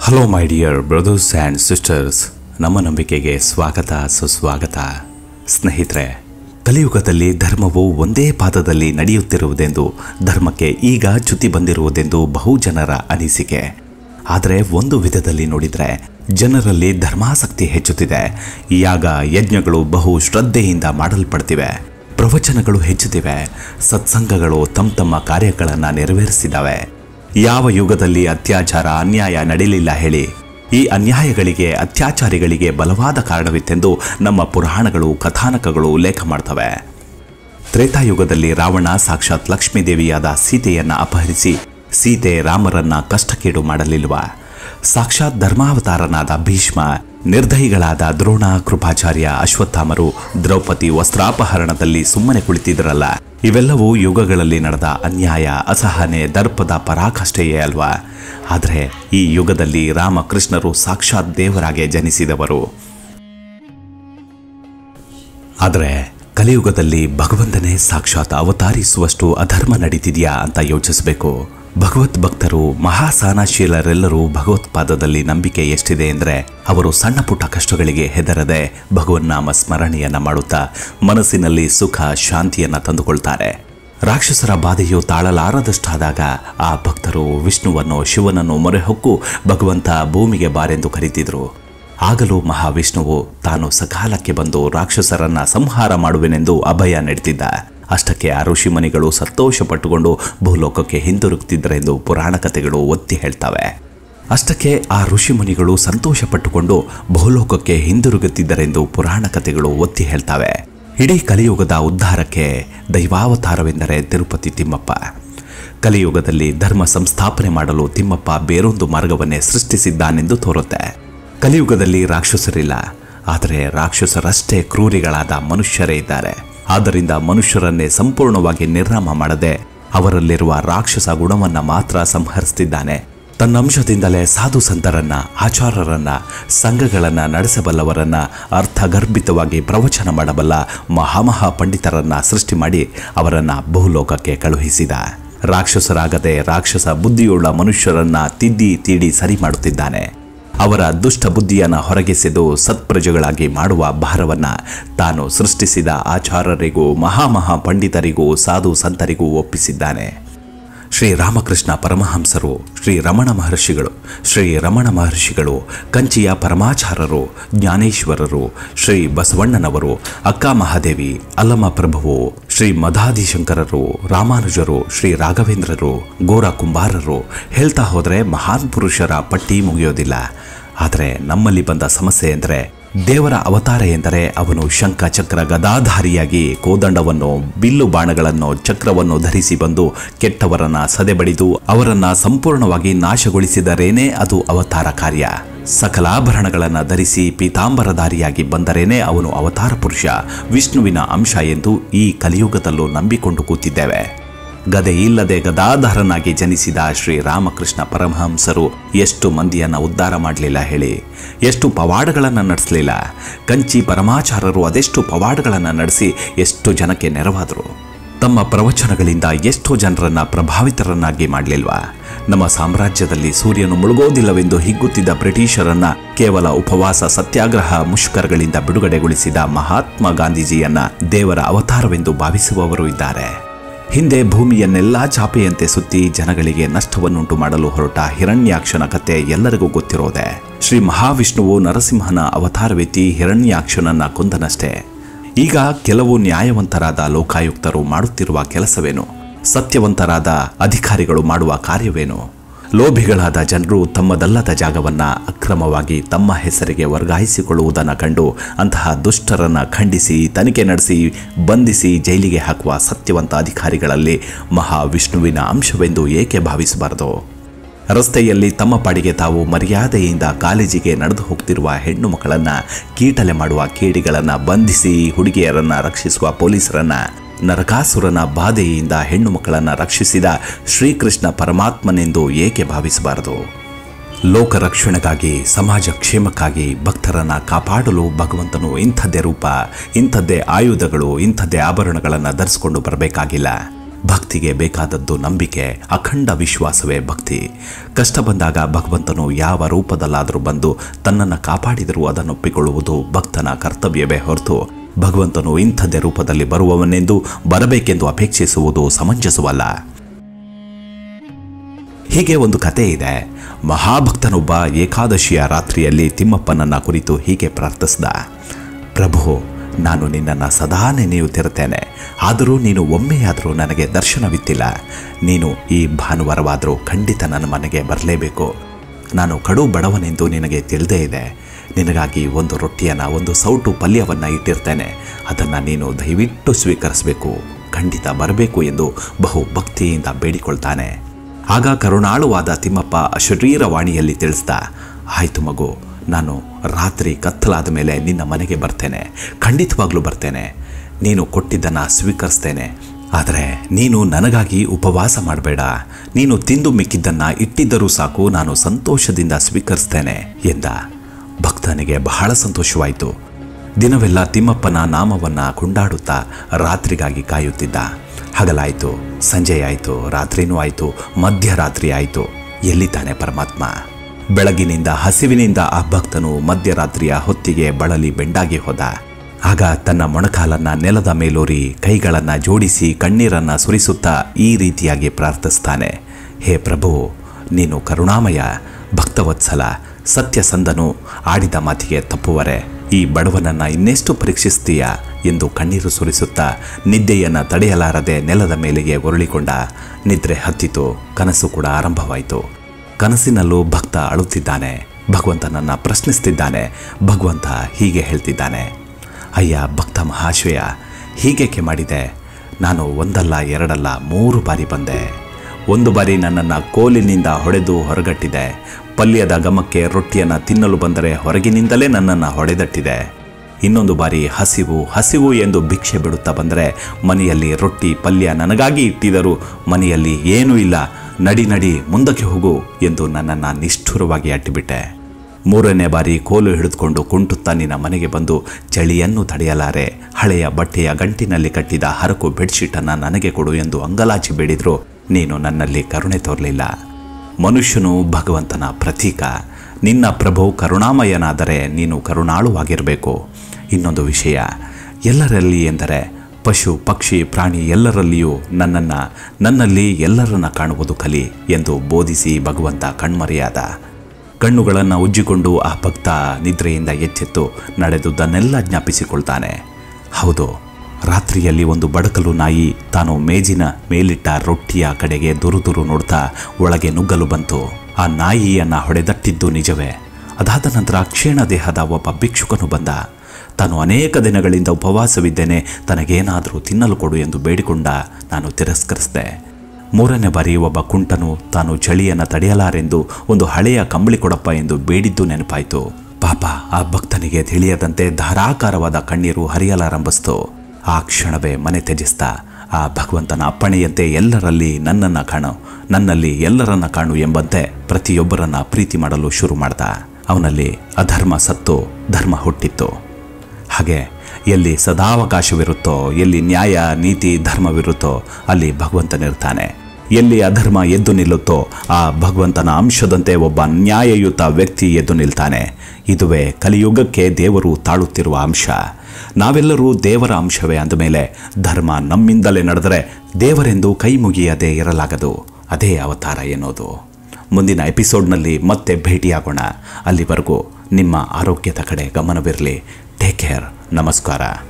hello my dear brothers and sisters ನಮ್ಮ ನಂಬಿಕೆಗೆ ಸ್ವಾಗತ ಸುಸ್ವಾಗತ ಸ್ನೇಹಿತರೆ ಕಲಿಯುಗದಲ್ಲಿ ಧರ್ಮವು ಒಂದೇ ಪಾದದಲ್ಲಿ ನಡೆಯುತ್ತಿರುವುದೆಂದು ಧರ್ಮಕ್ಕೆ ಈಗ ಚ್ಯುತಿ ಬಂದಿರುವುದೆಂದು ಬಹು ಜನರ ಅನಿಸಿಕೆ ಆದರೆ ಒಂದು ವಿಧದಲ್ಲಿ ನೋಡಿದರೆ ಜನರಲ್ಲಿ ಧರ್ಮಾಸಕ್ತಿ ಹೆಚ್ಚುತ್ತಿದೆ ಯಾಗ ಯಜ್ಞಗಳು ಬಹು ಶ್ರದ್ಧೆಯಿಂದ ಮಾಡಲ್ಪಡ್ತಿವೆ ಪ್ರವಚನಗಳು ಹೆಚ್ಚುತ್ತಿವೆ ಸತ್ಸಂಗಗಳು ತಮ್ಮ ತಮ್ಮ ಕಾರ್ಯಗಳನ್ನು ನೆರವೇರಿಸಿದವೆ ಯಾವ ಯುಗದಲ್ಲಿ ಅತ್ಯಾಚಾರ ಅನ್ಯಾಯ ನಡೆಯಲಿಲ್ಲ ಹೇಳಿ ಈ ಅನ್ಯಾಯಗಳಿಗೆ ಅತ್ಯಾಚಾರಿಗಳಿಗೆ ಬಲವಾದ ಕಾರಣವಿತ್ತೆಂದು ನಮ್ಮ ಪುರಾಣಗಳು ಕಥಾನಕಗಳು ಉಲ್ಲೇಖ ಮಾಡ್ತವೆ ತ್ರೇತಾಯುಗದಲ್ಲಿ ರಾವಣ ಸಾಕ್ಷಾತ್ ಲಕ್ಷ್ಮೀದೇವಿಯಾದ ಸೀತೆಯನ್ನ ಅಪಹರಿಸಿ ಸೀತೆ ರಾಮರನ್ನ ಕಷ್ಟಕೀಡು ಮಾಡಲಿಲ್ವಾ ಸಾಕ್ಷಾತ್ ಧರ್ಮಾವತಾರನಾದ ಭೀಷ್ಮ ನಿರ್ದಯಿಗಳಾದ ದ್ರೋಣ ಕೃಪಾಚಾರ್ಯ ಅಶ್ವತ್ಥಾಮರು ದ್ರೌಪದಿ ವಸ್ತ್ರಾಪಹರಣದಲ್ಲಿ ಸುಮ್ಮನೆ ಕುಳಿತಿದ್ರಲ್ಲ ಇವೆಲ್ಲವೂ ಯುಗಗಳಲ್ಲಿ ನಡೆದ ಅನ್ಯಾಯ ಅಸಹನೆ ದರ್ಪದ ಪರಾಕಾಷ್ಠೆಯೇ ಅಲ್ವಾ ಆದರೆ ಈ ಯುಗದಲ್ಲಿ ರಾಮಕೃಷ್ಣರು ಸಾಕ್ಷಾತ್ ದೇವರಾಗೆ ಜನಿಸಿದವರು ಆದರೆ ಕಲಿಯುಗದಲ್ಲಿ ಭಗವಂತನೇ ಸಾಕ್ಷಾತ್ ಅವತಾರಿಸುವಷ್ಟು ಅಧರ್ಮ ನಡೀತಿದೆಯಾ ಅಂತ ಯೋಚಿಸಬೇಕು ಭಗವತ್ ಭಕ್ತರು ಮಹಾಸಾನಶೀಲರೆಲ್ಲರೂ ಭಗವತ್ಪಾದದಲ್ಲಿ ನಂಬಿಕೆ ಎಷ್ಟಿದೆ ಅಂದರೆ ಅವರು ಸಣ್ಣ ಪುಟ್ಟ ಕಷ್ಟಗಳಿಗೆ ಹೆದರದೆ ಭಗವನ್ನಾಮ ಸ್ಮರಣೆಯನ್ನ ಮಾಡುತ್ತಾ ಮನಸ್ಸಿನಲ್ಲಿ ಸುಖ ಶಾಂತಿಯನ್ನ ತಂದುಕೊಳ್ತಾರೆ ರಾಕ್ಷಸರ ಬಾಧೆಯು ತಾಳಲಾರದಷ್ಟಾದಾಗ ಆ ಭಕ್ತರು ವಿಷ್ಣುವನ್ನು ಶಿವನನ್ನು ಮೊರೆಹೊಕ್ಕು ಭಗವಂತ ಭೂಮಿಗೆ ಬಾರೆಂದು ಕರೀತಿದ್ರು ಆಗಲೂ ಮಹಾವಿಷ್ಣುವು ತಾನು ಸಕಾಲಕ್ಕೆ ಬಂದು ರಾಕ್ಷಸರನ್ನ ಸಂಹಾರ ಮಾಡುವೆನೆಂದು ಅಭಯ ನೀಡ್ತಿದ್ದ ಅಷ್ಟಕ್ಕೆ ಆ ಋಷಿಮುನಿಗಳು ಸಂತೋಷ ಪಟ್ಟುಕೊಂಡು ಭೂಲೋಕಕ್ಕೆ ಹಿಂದಿರುಗ್ತಿದ್ದರೆಂದು ಪುರಾಣ ಕಥೆಗಳು ಒತ್ತಿ ಹೇಳ್ತವೆ ಅಷ್ಟಕ್ಕೆ ಆ ಋಷಿಮುನಿಗಳು ಸಂತೋಷ ಪಟ್ಟುಕೊಂಡು ಭೂಲೋಕಕ್ಕೆ ಹಿಂದಿರುಗುತ್ತಿದ್ದರೆಂದು ಪುರಾಣ ಕಥೆಗಳು ಒತ್ತಿ ಹೇಳ್ತವೆ ಇಡೀ ಕಲಿಯುಗದ ಉದ್ಧಾರಕ್ಕೆ ದೈವಾವತಾರವೆಂದರೆ ತಿರುಪತಿ ತಿಮ್ಮಪ್ಪ ಕಲಿಯುಗದಲ್ಲಿ ಧರ್ಮ ಸಂಸ್ಥಾಪನೆ ಮಾಡಲು ತಿಮ್ಮಪ್ಪ ಬೇರೊಂದು ಮಾರ್ಗವನ್ನೇ ಸೃಷ್ಟಿಸಿದ್ದಾನೆಂದು ತೋರುತ್ತೆ ಕಲಿಯುಗದಲ್ಲಿ ರಾಕ್ಷಸರಿಲ್ಲ ಆದರೆ ರಾಕ್ಷಸರಷ್ಟೇ ಕ್ರೂರಿಗಳಾದ ಮನುಷ್ಯರೇ ಇದ್ದಾರೆ ಆದ್ದರಿಂದ ಮನುಷ್ಯರನ್ನೇ ಸಂಪೂರ್ಣವಾಗಿ ನಿರ್ನಾಮ ಮಾಡದೆ ಅವರಲ್ಲಿರುವ ರಾಕ್ಷಸ ಗುಣವನ್ನ ಮಾತ್ರ ಸಂಹರಿಸ್ತಿದ್ದಾನೆ ತನ್ನ ಅಂಶದಿಂದಲೇ ಸಾಧು ಸಂತರನ್ನ ಆಚಾರರನ್ನ ಸಂಘಗಳನ್ನ ನಡೆಸಬಲ್ಲವರನ್ನ ಅರ್ಥಗರ್ಭಿತವಾಗಿ ಪ್ರವಚನ ಮಾಡಬಲ್ಲ ಮಹಾಮಹಾ ಪಂಡಿತರನ್ನ ಸೃಷ್ಟಿ ಮಾಡಿ ಅವರನ್ನ ಬಹುಲೋಕಕ್ಕೆ ಕಳುಹಿಸಿದ ರಾಕ್ಷಸರಾಗದೆ ರಾಕ್ಷಸ ಬುದ್ಧಿಯುಳ್ಳ ಮನುಷ್ಯರನ್ನ ತಿದ್ದಿ ತೀಡಿ ಸರಿ ಮಾಡುತ್ತಿದ್ದಾನೆ ಅವರ ದುಷ್ಟ ಬುದ್ಧಿಯನ್ನು ಹೊರಗೆಸೆದು ಸತ್ಪ್ರಜೆಗಳಾಗಿ ಮಾಡುವ ಭಾರವನ್ನ ತಾನು ಸೃಷ್ಟಿಸಿದ ಆಚಾರ್ಯರಿಗೂ ಮಹಾಮಹಾ ಪಂಡಿತರಿಗೂ ಸಾಧು ಸಂತರಿಗೂ ಒಪ್ಪಿಸಿದ್ದಾನೆ ಶ್ರೀ ರಾಮಕೃಷ್ಣ ಪರಮಹಂಸರು ಶ್ರೀ ರಮಣ ಮಹರ್ಷಿಗಳು ಶ್ರೀ ರಮಣ ಮಹರ್ಷಿಗಳು ಕಂಚಿಯ ಪರಮಾಚಾರರು ಜ್ಞಾನೇಶ್ವರರು ಶ್ರೀ ಬಸವಣ್ಣನವರು ಅಕ್ಕ ಮಹಾದೇವಿ ಅಲ್ಲಮ ಪ್ರಭುವು ಶ್ರೀ ಮಧಾದಿಶಂಕರರು ರಾಮಾನುಜರು ಶ್ರೀ ರಾಘವೇಂದ್ರರು ಗೋರ ಕುಂಬಾರರು ಹೇಳ್ತಾ ಹೋದರೆ ಮಹಾನ್ ಪುರುಷರ ಪಟ್ಟಿ ಮುಗಿಯೋದಿಲ್ಲ ಆದರೆ ನಮ್ಮಲ್ಲಿ ಬಂದ ಸಮಸ್ಯೆ ಎಂದರೆ ದೇವರ ಅವತಾರ ಎಂದರೆ ಅವನು ಶಂಖ ಚಕ್ರ ಗದಾಧಾರಿಯಾಗಿ ಕೋದಂಡವನ್ನು ಬಿಲ್ಲು ಬಾಣಗಳನ್ನು ಚಕ್ರವನ್ನು ಧರಿಸಿ ಬಂದು ಕೆಟ್ಟವರನ್ನ ಸದೆಬಡಿದು ಅವರನ್ನ ಸಂಪೂರ್ಣವಾಗಿ ನಾಶಗೊಳಿಸಿದರೇನೇ ಅದು ಅವತಾರ ಕಾರ್ಯ ಸಕಲಾಭರಣಗಳನ್ನು ಧರಿಸಿ ಪೀತಾಂಬರಧಾರಿಯಾಗಿ ಬಂದರೇನೇ ಅವನು ಅವತಾರ ಪುರುಷ ವಿಷ್ಣುವಿನ ಅಂಶ ಎಂದು ಈ ಕಲಿಯುಗದಲ್ಲೂ ನಂಬಿಕೊಂಡು ಕೂತಿದ್ದೇವೆ ಗದೆ ಇಲ್ಲದೆ ಗದಾಧಾರನಾಗಿ ಜನಿಸಿದ ಶ್ರೀ ರಾಮಕೃಷ್ಣ ಪರಮಹಂಸರು ಎಷ್ಟು ಮಂದಿಯನ್ನ ಉದ್ಧಾರ ಮಾಡಲಿಲ್ಲ ಹೇಳಿ ಎಷ್ಟು ಪವಾಡಗಳನ್ನು ನಡೆಸಲಿಲ್ಲ ಕಂಚಿ ಪರಮಾಚಾರರು ಅದೆಷ್ಟು ಪವಾಡಗಳನ್ನು ನಡೆಸಿ ಎಷ್ಟು ಜನಕ್ಕೆ ನೆರವಾದರು ತಮ್ಮ ಪ್ರವಚನಗಳಿಂದ ಎಷ್ಟೋ ಜನರನ್ನ ಪ್ರಭಾವಿತರನ್ನಾಗಿ ಮಾಡಲಿಲ್ವಾ ನಮ್ಮ ಸಾಮ್ರಾಜ್ಯದಲ್ಲಿ ಸೂರ್ಯನು ಮುಳುಗೋದಿಲ್ಲವೆಂದು ಹಿಗ್ಗುತ್ತಿದ್ದ ಬ್ರಿಟಿಷರನ್ನ ಕೇವಲ ಉಪವಾಸ ಸತ್ಯಾಗ್ರಹ ಮುಷ್ಕರಗಳಿಂದ ಬಿಡುಗಡೆಗೊಳಿಸಿದ ಮಹಾತ್ಮ ಗಾಂಧೀಜಿಯನ್ನ ದೇವರ ಅವತಾರವೆಂದು ಭಾವಿಸುವವರು ಇದ್ದಾರೆ ಹಿಂದೆ ಭೂಮಿಯನ್ನೆಲ್ಲ ಚಾಪೆಯಂತೆ ಸುತ್ತಿ ಜನಗಳಿಗೆ ನಷ್ಟವನ್ನುಂಟು ಮಾಡಲು ಹೊರಟ ಹಿರಣ್ಯಾಕ್ಷನ ಕತೆ ಎಲ್ಲರಿಗೂ ಗೊತ್ತಿರೋದೆ ಶ್ರೀ ಮಹಾವಿಷ್ಣುವು ನರಸಿಂಹನ ಅವತಾರವೆತ್ತಿ ಹಿರಣ್ಯಾಕ್ಷನನ್ನ ಕೊಂದನಷ್ಟೇ ಈಗ ಕೆಲವು ನ್ಯಾಯವಂತರಾದ ಲೋಕಾಯುಕ್ತರು ಮಾಡುತ್ತಿರುವ ಕೆಲಸವೇನು ಸತ್ಯವಂತರಾದ ಅಧಿಕಾರಿಗಳು ಮಾಡುವ ಕಾರ್ಯವೇನು ಲೋಭಿಗಳಾದ ಜನರು ತಮ್ಮದಲ್ಲದ ಜಾಗವನ್ನ ಅಕ್ರಮವಾಗಿ ತಮ್ಮ ಹೆಸರಿಗೆ ವರ್ಗಾಯಿಸಿಕೊಳ್ಳುವುದನ್ನು ಕಂಡು ಅಂತಹ ದುಷ್ಟರನ್ನ ಖಂಡಿಸಿ ತನಿಖೆ ನಡೆಸಿ ಬಂಧಿಸಿ ಜೈಲಿಗೆ ಹಾಕುವ ಸತ್ಯವಂತ ಅಧಿಕಾರಿಗಳಲ್ಲಿ ಮಹಾವಿಷ್ಣುವಿನ ಅಂಶವೆಂದು ಏಕೆ ಭಾವಿಸಬಾರದು ರಸ್ತೆಯಲ್ಲಿ ತಮ್ಮ ಪಾಡಿಗೆ ತಾವು ಮರ್ಯಾದೆಯಿಂದ ಕಾಲೇಜಿಗೆ ನಡೆದು ಹೋಗ್ತಿರುವ ಹೆಣ್ಣು ಮಕ್ಕಳನ್ನ ಕೀಟಲೆ ಮಾಡುವ ಕೇಡಿಗಳನ್ನ ಬಂಧಿಸಿ ಹುಡುಗಿಯರನ್ನ ರಕ್ಷಿಸುವ ಪೊಲೀಸರನ್ನ ನರಕಾಸುರನ ಬಾಧೆಯಿಂದ ಹೆಣ್ಣು ಮಕ್ಕಳನ್ನ ರಕ್ಷಿಸಿದ ಶ್ರೀಕೃಷ್ಣ ಪರಮಾತ್ಮನೆಂದು ಏಕೆ ಭಾವಿಸಬಾರದು ಲೋಕ ರಕ್ಷಣೆಗಾಗಿ ಸಮಾಜ ಕ್ಷೇಮಕ್ಕಾಗಿ ಭಕ್ತರನ್ನ ಕಾಪಾಡಲು ಭಗವಂತನು ಇಂಥದ್ದೇ ರೂಪ ಇಂಥದ್ದೇ ಆಯುಧಗಳು ಇಂಥದ್ದೇ ಆಭರಣಗಳನ್ನು ಧರಿಸಿಕೊಂಡು ಬರಬೇಕಾಗಿಲ್ಲ ಭಕ್ತಿಗೆ ಬೇಕಾದದ್ದು ನಂಬಿಕೆ ಅಖಂಡ ವಿಶ್ವಾಸವೇ ಭಕ್ತಿ ಕಷ್ಟ ಬಂದಾಗ ಭಗವಂತನು ಯಾವ ರೂಪದಲ್ಲಾದರೂ ಬಂದು ತನ್ನನ್ನು ಕಾಪಾಡಿದರೂ ಅದನ್ನೊಪ್ಪಿಕೊಳ್ಳುವುದು ಭಕ್ತನ ಕರ್ತವ್ಯವೇ ಹೊರತು ಭಗವಂತನು ಇಂಥದ್ದೇ ರೂಪದಲ್ಲಿ ಬರುವವನೆಂದು ಬರಬೇಕೆಂದು ಅಪೇಕ್ಷಿಸುವುದು ಸಮಂಜಸವಲ್ಲ ಹೀಗೆ ಒಂದು ಕತೆ ಇದೆ ಮಹಾಭಕ್ತನೊಬ್ಬ ಏಕಾದಶಿಯ ರಾತ್ರಿಯಲ್ಲಿ ತಿಮ್ಮಪ್ಪನನ್ನ ಕುರಿತು ಹೀಗೆ ಪ್ರಾರ್ಥಿಸಿದ ಪ್ರಭು ನಾನು ನಿನ್ನನ್ನು ಸದಾ ನೆನೆಯುತ್ತಿರುತ್ತೇನೆ ಆದರೂ ನೀನು ಒಮ್ಮೆಯಾದರೂ ನನಗೆ ದರ್ಶನವಿತ್ತಿಲ್ಲ ನೀನು ಈ ಭಾನುವಾರವಾದರೂ ಖಂಡಿತ ನನ್ನ ಮನೆಗೆ ಬರಲೇಬೇಕು ನಾನು ಕಡು ಬಡವನೆಂದು ನಿನಗೆ ತಿಳಿದೇ ಇದೆ ನಿನಗಾಗಿ ಒಂದು ರೊಟ್ಟಿಯನ್ನು ಒಂದು ಸೌಟು ಪಲ್ಯವನ್ನು ಇಟ್ಟಿರ್ತೇನೆ ಅದನ್ನು ನೀನು ದಯವಿಟ್ಟು ಸ್ವೀಕರಿಸಬೇಕು ಖಂಡಿತ ಬರಬೇಕು ಎಂದು ಬಹು ಭಕ್ತಿಯಿಂದ ಬೇಡಿಕೊಳ್ತಾನೆ ಆಗ ಕರುಣಾಳುವಾದ ತಿಮ್ಮಪ್ಪ ಶರೀರವಾಣಿಯಲ್ಲಿ ತಿಳಿಸ್ದ ಆಯ್ತು ಮಗು ನಾನು ರಾತ್ರಿ ಕತ್ತಲಾದ ಮೇಲೆ ನಿನ್ನ ಮನೆಗೆ ಬರ್ತೇನೆ ಖಂಡಿತವಾಗ್ಲೂ ಬರ್ತೇನೆ ನೀನು ಕೊಟ್ಟಿದ್ದನ್ನು ಸ್ವೀಕರಿಸ್ತೇನೆ ಆದರೆ ನೀನು ನನಗಾಗಿ ಉಪವಾಸ ಮಾಡಬೇಡ ನೀನು ತಿಂದು ಮಿಕ್ಕಿದ್ದನ್ನು ಇಟ್ಟಿದ್ದರೂ ಸಾಕು ನಾನು ಸಂತೋಷದಿಂದ ಸ್ವೀಕರಿಸ್ತೇನೆ ಎಂದ ಭಕ್ತನಿಗೆ ಬಹಳ ಸಂತೋಷವಾಯಿತು ದಿನವೆಲ್ಲ ತಿಮ್ಮಪ್ಪನ ನಾಮವನ್ನು ಕೊಂಡಾಡುತ್ತಾ ರಾತ್ರಿಗಾಗಿ ಕಾಯುತ್ತಿದ್ದ ಹಗಲಾಯಿತು ಸಂಜೆಯಾಯಿತು ರಾತ್ರಿನೂ ಆಯಿತು ಮಧ್ಯರಾತ್ರಿ ಆಯಿತು ಎಲ್ಲಿದ್ದಾನೆ ಪರಮಾತ್ಮ ಬೆಳಗಿನಿಂದ ಹಸಿವಿನಿಂದ ಆ ಭಕ್ತನು ಮಧ್ಯರಾತ್ರಿಯ ಹೊತ್ತಿಗೆ ಬಳಲಿ ಬೆಂಡಾಗಿ ಹೋದ ಆಗ ತನ್ನ ಮೊಣಕಾಲನ್ನ ನೆಲದ ಮೇಲೂರಿ ಕೈಗಳನ್ನು ಜೋಡಿಸಿ ಕಣ್ಣೀರನ್ನ ಸುರಿಸುತ್ತಾ ಈ ರೀತಿಯಾಗಿ ಪ್ರಾರ್ಥಿಸ್ತಾನೆ ಹೇ ಪ್ರಭು ನೀನು ಕರುಣಾಮಯ ಭಕ್ತವತ್ಸಲ ಸತ್ಯಸಂಧನು ಆಡಿದ ಮಾತಿಗೆ ತಪ್ಪುವರೆ ಈ ಬಡವನನ್ನ ಇನ್ನೆಷ್ಟು ಪರೀಕ್ಷಿಸ್ತೀಯಾ ಎಂದು ಕಣ್ಣೀರು ಸುರಿಸುತ್ತಾ ನಿದ್ದೆಯನ್ನು ತಡೆಯಲಾರದೆ ನೆಲದ ಮೇಲೆಗೆ ಉರುಳಿಕೊಂಡ ನಿದ್ರೆ ಹತ್ತಿತು ಕನಸು ಕೂಡ ಆರಂಭವಾಯಿತು ಕನಸಿನಲ್ಲೂ ಭಕ್ತ ಅಳುತ್ತಿದ್ದಾನೆ ಭಗವಂತನನ್ನ ಪ್ರಶ್ನಿಸ್ತಿದ್ದಾನೆ ಭಗವಂತ ಹೀಗೆ ಹೇಳ್ತಿದ್ದಾನೆ ಅಯ್ಯ ಭಕ್ತ ಮಹಾಶಯ ಹೀಗೇಕೆ ಮಾಡಿದೆ ನಾನು ಒಂದಲ್ಲ ಎರಡಲ್ಲ ಮೂರು ಬಾರಿ ಬಂದೆ ಒಂದು ಬಾರಿ ನನ್ನನ್ನು ಕೋಲಿನಿಂದ ಹೊಡೆದು ಹೊರಗಟ್ಟಿದೆ ಪಲ್ಯದ ಗಮಕ್ಕೆ ರೊಟ್ಟಿಯನ್ನು ತಿನ್ನಲು ಬಂದರೆ ಹೊರಗಿನಿಂದಲೇ ನನ್ನನ್ನು ಹೊಡೆದಟ್ಟಿದೆ ಇನ್ನೊಂದು ಬಾರಿ ಹಸಿವು ಹಸಿವು ಎಂದು ಭಿಕ್ಷೆ ಬಿಡುತ್ತಾ ಬಂದರೆ ಮನೆಯಲ್ಲಿ ರೊಟ್ಟಿ ಪಲ್ಯ ನನಗಾಗಿ ಇಟ್ಟಿದರೂ ಮನೆಯಲ್ಲಿ ಏನೂ ಇಲ್ಲ ನಡಿ ನಡಿ ಮುಂದಕ್ಕೆ ಹೋಗು ಎಂದು ನನ್ನನ್ನು ನಿಷ್ಠುರವಾಗಿ ಅಟ್ಟಿಬಿಟ್ಟೆ ಮೂರನೇ ಬಾರಿ ಕೋಲು ಹಿಡಿದುಕೊಂಡು ಕುಂಟುತ್ತಾ ನಿನ್ನ ಮನೆಗೆ ಬಂದು ಚಳಿಯನ್ನು ತಡೆಯಲಾರೆ ಹಳೆಯ ಬಟ್ಟೆಯ ಗಂಟಿನಲ್ಲಿ ಕಟ್ಟಿದ ಹರಕು ಬೆಡ್ಶೀಟನ್ನು ನನಗೆ ಕೊಡು ಎಂದು ಅಂಗಲಾಚಿ ಬೇಡಿದ್ರು ನೀನು ನನ್ನಲ್ಲಿ ಕರುಣೆ ತೋರಲಿಲ್ಲ ಮನುಷ್ಯನು ಭಗವಂತನ ಪ್ರತೀಕ ನಿನ್ನ ಪ್ರಭು ಕರುಣಾಮಯನಾದರೆ ನೀನು ಕರುಣಾಳುವಾಗಿರಬೇಕು ಇನ್ನೊಂದು ವಿಷಯ ಎಲ್ಲರಲ್ಲಿ ಎಂದರೆ ಪಶು ಪಕ್ಷಿ ಪ್ರಾಣಿ ಎಲ್ಲರಲ್ಲಿಯೂ ನನ್ನನ್ನು ನನ್ನಲ್ಲಿ ಎಲ್ಲರನ್ನ ಕಾಣುವುದು ಕಲಿ ಎಂದು ಬೋಧಿಸಿ ಭಗವಂತ ಕಣ್ಮರೆಯಾದ ಕಣ್ಣುಗಳನ್ನು ಉಜ್ಜಿಕೊಂಡು ಆ ಭಕ್ತ ನಿದ್ರೆಯಿಂದ ಎಚ್ಚೆತ್ತು ನಡೆದುದನ್ನೆಲ್ಲ ಜ್ಞಾಪಿಸಿಕೊಳ್ತಾನೆ ಹೌದು ರಾತ್ರಿಯಲ್ಲಿ ಒಂದು ಬಡಕಲು ನಾಯಿ ತಾನು ಮೇಜಿನ ಮೇಲಿಟ್ಟ ರೊಟ್ಟಿಯ ಕಡೆಗೆ ದುರುದುರು ನೋಡ್ತಾ ಒಳಗೆ ನುಗ್ಗಲು ಬಂತು ಆ ನಾಯಿಯನ್ನ ಹೊಡೆದಟ್ಟಿದ್ದು ನಿಜವೇ ಅದಾದ ನಂತರ ಕ್ಷೀಣ ದೇಹದ ಒಬ್ಬ ಭಿಕ್ಷುಕನು ಬಂದ ತಾನು ಅನೇಕ ದಿನಗಳಿಂದ ಉಪವಾಸವಿದ್ದೇನೆ ತನಗೇನಾದರೂ ತಿನ್ನಲು ಕೊಡು ಎಂದು ಬೇಡಿಕೊಂಡ ನಾನು ತಿರಸ್ಕರಿಸಿದೆ ಮೂರನೇ ಬಾರಿ ಒಬ್ಬ ಕುಂಟನು ತಾನು ಚಳಿಯನ್ನು ತಡೆಯಲಾರೆಂದು ಒಂದು ಹಳೆಯ ಕಂಬಳಿ ಕೊಡಪ್ಪ ಎಂದು ಬೇಡಿದ್ದು ನೆನಪಾಯಿತು ಪಾಪ ಆ ಭಕ್ತನಿಗೆ ತಿಳಿಯದಂತೆ ಧಾರಾಕಾರವಾದ ಕಣ್ಣೀರು ಹರಿಯಲಾರಂಭಿಸ್ತು ಆ ಕ್ಷಣವೇ ಮನೆ ತ್ಯಜಿಸ್ತಾ ಆ ಭಗವಂತನ ಅಪ್ಪಣೆಯಂತೆ ಎಲ್ಲರಲ್ಲಿ ನನ್ನನ್ನು ಕಾಣು ನನ್ನಲ್ಲಿ ಎಲ್ಲರನ್ನ ಕಾಣು ಎಂಬಂತೆ ಪ್ರತಿಯೊಬ್ಬರನ್ನ ಪ್ರೀತಿ ಮಾಡಲು ಶುರು ಮಾಡ್ದ ಅವನಲ್ಲಿ ಅಧರ್ಮ ಸತ್ತು ಧರ್ಮ ಹುಟ್ಟಿತ್ತು ಹಾಗೆ ಎಲ್ಲಿ ಸದಾವಕಾಶವಿರುತ್ತೋ ಎಲ್ಲಿ ನ್ಯಾಯ ನೀತಿ ಧರ್ಮವಿರುತ್ತೋ ಅಲ್ಲಿ ಭಗವಂತನಿರ್ತಾನೆ ಎಲ್ಲಿ ಅಧರ್ಮ ಎದ್ದು ನಿಲ್ಲುತ್ತೋ ಆ ಭಗವಂತನ ಅಂಶದಂತೆ ಒಬ್ಬ ನ್ಯಾಯಯುತ ವ್ಯಕ್ತಿ ಎದ್ದು ನಿಲ್ತಾನೆ ಇದುವೇ ಕಲಿಯುಗಕ್ಕೆ ದೇವರು ತಾಳುತ್ತಿರುವ ಅಂಶ ನಾವೆಲ್ಲರೂ ದೇವರ ಅಂಶವೇ ಅಂದಮೇಲೆ ಧರ್ಮ ನಮ್ಮಿಂದಲೇ ನಡೆದರೆ ದೇವರೆಂದು ಕೈ ಮುಗಿಯದೇ ಇರಲಾಗದು ಅದೇ ಅವತಾರ ಎನ್ನೋದು ಮುಂದಿನ ಎಪಿಸೋಡ್ನಲ್ಲಿ ಮತ್ತೆ ಭೇಟಿಯಾಗೋಣ ಅಲ್ಲಿವರೆಗೂ ನಿಮ್ಮ ಆರೋಗ್ಯದ ಕಡೆ ಗಮನವಿರಲಿ ಟೇಕ್ ಕೇರ್ ನಮಸ್ಕಾರ